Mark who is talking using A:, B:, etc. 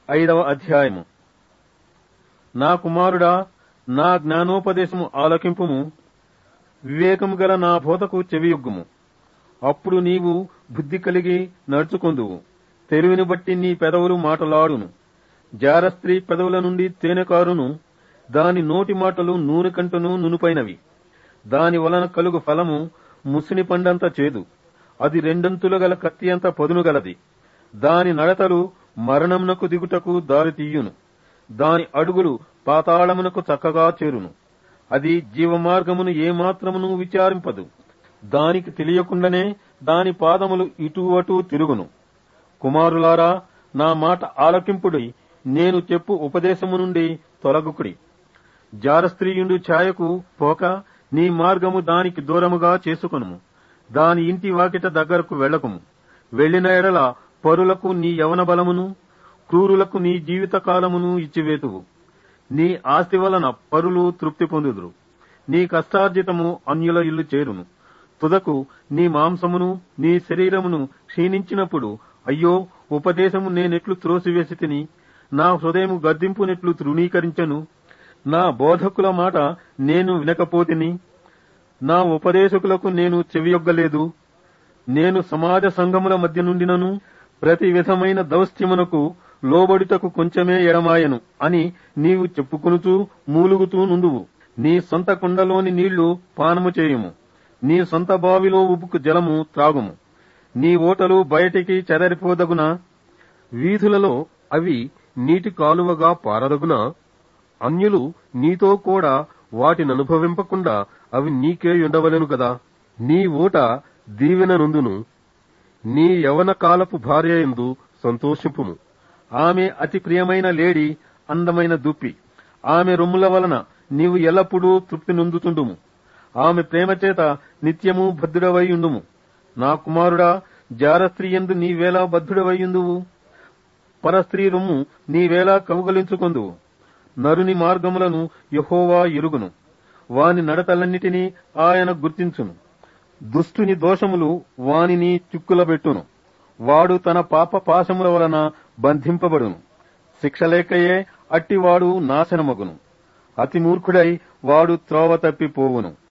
A: ఐదవ అధ్యాయము నా కుమారుడా నా జ్ఞానోపదేశము ఆలకింపుము వివేకము గల నా బోధకు చెవియొగ్గుము అప్పుడు నీవు బుద్ధి కలిగి నడుచుకొందువు తెలివిని బట్టి నీ పెదవులు మాటలాడును జారస్త్రీ పెదవుల నుండి తేనెకారును దాని నోటి మాటలు నూనె కంటను నునుపైనవి దాని వలన కలుగు ఫలము ముసిని పండంత చేదు అది రెండంతుల గల కత్తి అంత పదును గలది దాని నడతలు మరణమునకు దిగుటకు దారి తీయును దాని అడుగులు పాతాళమునకు చక్కగా చేరును అది జీవమార్గమును ఏమాత్రమును విచారింపదు దానికి తెలియకుండానే దాని పాదములు ఇటు అటు తిరుగును కుమారులారా నా మాట ఆలకింపుడి నేను చెప్పు ఉపదేశము నుండి తొలగుకుడి జారస్త్రీయుండు ఛాయకు పోక నీ మార్గము దానికి దూరముగా చేసుకొనుము దాని ఇంటి వాకిట దగ్గరకు వెళ్ళకుము వెళ్లిన ఎడల పరులకు నీ యవన బలమును క్రూరులకు నీ జీవిత కాలమును ఇచ్చివేతువు నీ ఆస్తి వలన పరులు తృప్తి పొందుదురు నీ కష్టార్జితము అన్యుల ఇల్లు చేరును తుదకు నీ మాంసమును నీ శరీరమును క్షీణించినప్పుడు అయ్యో ఉపదేశము నేనెట్లు త్రోసివేసి తిని నా హృదయము గద్దింపునెట్లు తృణీకరించను నా బోధకుల మాట నేను వినకపోతిని నా ఉపదేశకులకు నేను చెవియొగ్గలేదు నేను సమాజ సంఘముల మధ్య నుండినను ప్రతి విధమైన దౌస్త్యమునకు లోబడుటకు కొంచెమే ఎడమాయను అని నీవు చెప్పుకొనుచూ మూలుగుతూ నుండువు నీ సొంత కుండలోని నీళ్లు పానము చేయుము నీ సొంత బావిలో ఉబుకు జలము త్రాగుము నీ ఓటలు బయటికి చెదరిపోదగునా
B: వీధులలో అవి నీటి కాలువగా పారదగునా అన్యులు నీతో కూడా వాటిని అనుభవింపకుండా అవి నీకే ఉండవలెను కదా నీ ఊట దీవెన నుందును నీ యవన కాలపు భార్య ఎందు సంతోషింపుము
A: ఆమె అతి ప్రియమైన లేడి అందమైన దుప్పి ఆమె రొమ్ముల వలన నీవు ఎల్లప్పుడూ తృప్తి నొందుతుండుము ఆమె ప్రేమ చేత నిత్యము బద్ధుడవై ఉండుము నా కుమారుడా జారస్త్రీ ఎందు నీవేలా బద్ధుడవై ఉందువు పరస్త్రీ రొమ్ము నీవేలా కౌగలించుకొందువు నరుని మార్గములను యహోవా ఎరుగును వాని నడతలన్నిటినీ ఆయన గుర్తించును దుష్టుని దోషములు వానిని చిక్కులబెట్టును వాడు తన పాప పాశముల వలన బంధింపబడును శిక్షలేకయే అట్టివాడు నాశనమగును అతి మూర్ఖుడై వాడు త్రోవ తప్పిపోవును